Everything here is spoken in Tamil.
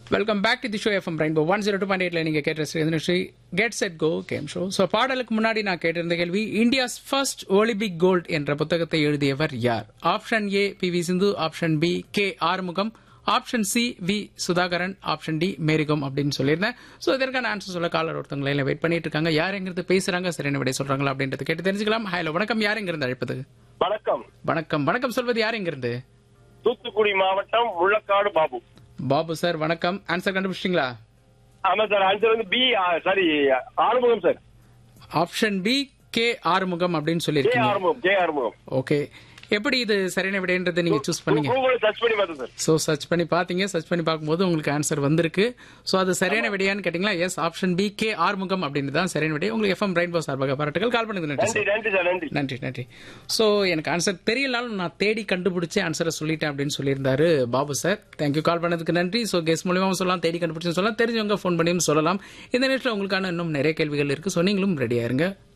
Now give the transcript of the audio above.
welcome back to the show FM rainbow one zero two point எயிட்ல நீங்க கேட்ட ஸ்ரீ get set go game show so பாடலுக்கு முன்னாடி நான் கேட்டிருந்த கேள்வி இந்தியாஸ் ஃபர்ஸ்ட் ஒலிம்பிக் கோல்ட் என்ற புத்தகத்தை எழுதியவர் யார் option A P V Sindhu option B K Arumugam option C V Sudhakaran option D Mary Kom அப்படின்னு சொல்லியிருந்தேன் ஸோ இதற்கான ஆன்சர் சொல்ல காலர் ஒருத்தவங்க எல்லாம் வெயிட் பண்ணிட்டு இருக்காங்க யார் எங்கிறது பேசுறாங்க சரியான விடை சொல்றாங்களா அப்படின்றது கேட்டு தெரிஞ்சுக்கலாம் ஹலோ வணக்கம் யார் எங்கிருந்து அழைப்பது வணக்கம் வணக்கம் வணக்கம் சொல்வது யார் எங்கிருந்து தூத்துக்குடி மாவட்டம் முள்ளக்காடு பாபு பாபு சார் வணக்கம் ஆன்சர் கண்டுபிடிச்சிங்களா ஆமா சார் ஆன்சர் வந்து B sorry Arumugam sir option B K Arumugam அப்படின்னு கே சொல்லியிருக்கீங்க ஆறுமுகம் கே ஆறுமுகம் ஓகே எப்படி இது சரியான விடைன்றதை நீங்க சூஸ் பண்ணீங்க கூகுள் சர்ச் பண்ணி பார்த்தேன் சார் ஸோ சர்ச் பண்ணி பார்த்தீங்க சர்ச் பண்ணி பார்க்கும்போது உங்களுக்கு ஆன்சர் வந்திருக்கு ஸோ அது சரியான விடையான்னு கேட்டிங்களா yes option B K Arumugam அப்படின்னு தான் சரியான விடை உங்களுக்கு எஃப்எம் ரெயின்போ சார்பாக பாராட்டுகள் கால் பண்ணது நன்றி நன்றி நன்றி சார் நன்றி நன்றி நன்றி ஸோ எனக்கு ஆன்சர் தெரியலாலும் நான் தேடி கண்டுபிடிச்சு ஆன்சரை சொல்லிட்டேன் அப்படின்னு சொல்லியிருந்தாரு பாபு சார் தேங்க்யூ கால் பண்ணதுக்கு நன்றி ஸோ கெஸ் மூலியமாகவும் சொல்லலாம் தேடி கண்டுபிடிச்சு சொல்லலாம் தெரிஞ்சவங்க ஃபோன் பண்ணியும் சொல்லலாம் இந்த நேரத்தில் உங்களுக்கான இன்னும் நிறைய கேள்விகள் இருக்கு ஸோ நீங்களும் ரெடியா இருங்க